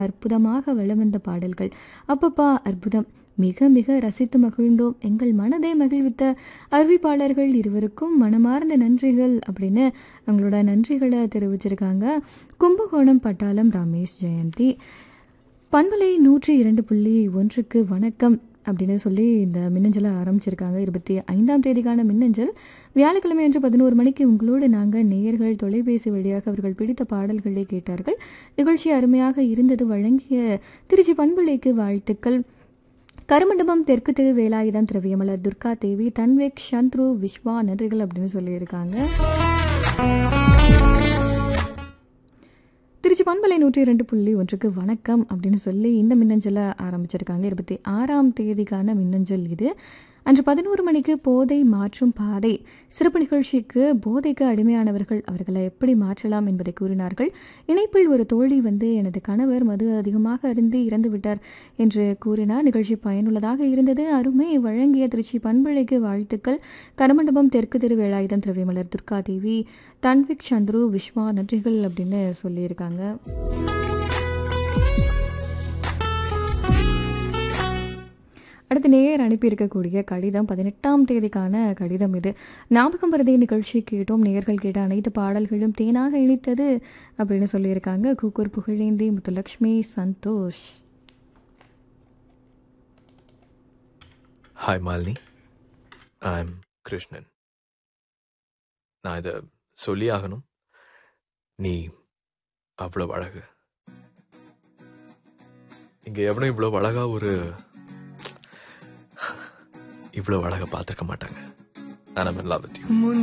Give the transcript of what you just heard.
அற்புதமாக வலம் வந்த பாடல்கள் அப்பப்பா அற்புதம் மிக மிக ரசித்து மகிழ்ந்தோம் எங்கள் மனதை மகிழ்வித்த அறிவிப்பாளர்கள் இருவருக்கும் மனமார்ந்த நன்றிகள் அப்படின்னு அவங்களோட நன்றிகளை தெரிவிச்சிருக்காங்க கும்பகோணம் பட்டாளம் ரமேஷ் ஜெயந்தி பண்பலை நூற்றி இரண்டு புள்ளி ஒன்றுக்கு வணக்கம் அப்படின்னு சொல்லி இந்த மின்னஞ்சலை ஆரம்பிச்சிருக்காங்க இருபத்தி ஐந்தாம் தேதிக்கான மின்னஞ்சல் வியாழக்கிழமை அன்று பதினோரு மணிக்கு உங்களோடு நாங்கள் நேயர்கள் தொலைபேசி வழியாக அவர்கள் பிடித்த பாடல்களை கேட்டார்கள் நிகழ்ச்சி அருமையாக இருந்தது வழங்கிய திருச்சி பண்பலைக்கு வாழ்த்துக்கள் கருமண்டபம் தெற்கு திரு வேலாயுதம் திரவியமலர் துர்கா தேவி தன்வேக் சந்த்ரு விஸ்வா நன்றிகள் அப்படின்னு சொல்லியிருக்காங்க திருச்சி பண்பலை நூற்றி இரண்டு புள்ளி ஒன்றுக்கு வணக்கம் அப்படின்னு சொல்லி இந்த மின்னஞ்சலை ஆரம்பிச்சிருக்காங்க இருபத்தி ஆறாம் தேதிக்கான மின்னஞ்சல் இது அன்று பதினோரு மணிக்கு போதை மாற்றும் பாதை சிறப்பு நிகழ்ச்சிக்கு போதைக்கு அடிமையானவர்கள் அவர்களை எப்படி மாற்றலாம் என்பதை கூறினார்கள் இணைப்பில் ஒரு தோழி வந்து எனது கணவர் மது அதிகமாக அருந்தி இறந்து விட்டார் என்று கூறினார் நிகழ்ச்சி பயனுள்ளதாக இருந்தது அருமை வழங்கிய திருச்சி பண்பழைக்கு வாழ்த்துக்கள் கரமண்டபம் தெற்கு திரு வேலாயுதம் திரவியமலர் துர்கா தேவி தன்விக் சந்துரு விஸ்வா நன்றிகள் அப்படின்னு சொல்லியிருக்காங்க அடுத்து நேயர் அனுப்பியிருக்கக்கூடிய கடிதம் பதினெட்டாம் தேதிக்கான கடிதம் இது ஞாபகம் வரதே நிகழ்ச்சி கேட்டோம் நேயர்கள் கேட்ட அனைத்து பாடல்களும் தேனாக இணைத்தது அப்படின்னு சொல்லியிருக்காங்க Kookur Pugazhendhi Muthulakshmi Santhosh hi Malini I am Krishnan நான் இதை சொல்லி ஆகணும் நீ அவ்வளோ அழகு இங்கே எவனும் இவ்வளோ அழகா ஒரு இவ்வளோ அழகா பார்த்துருக்க மாட்டாங்க நான் லவ் வித் யூ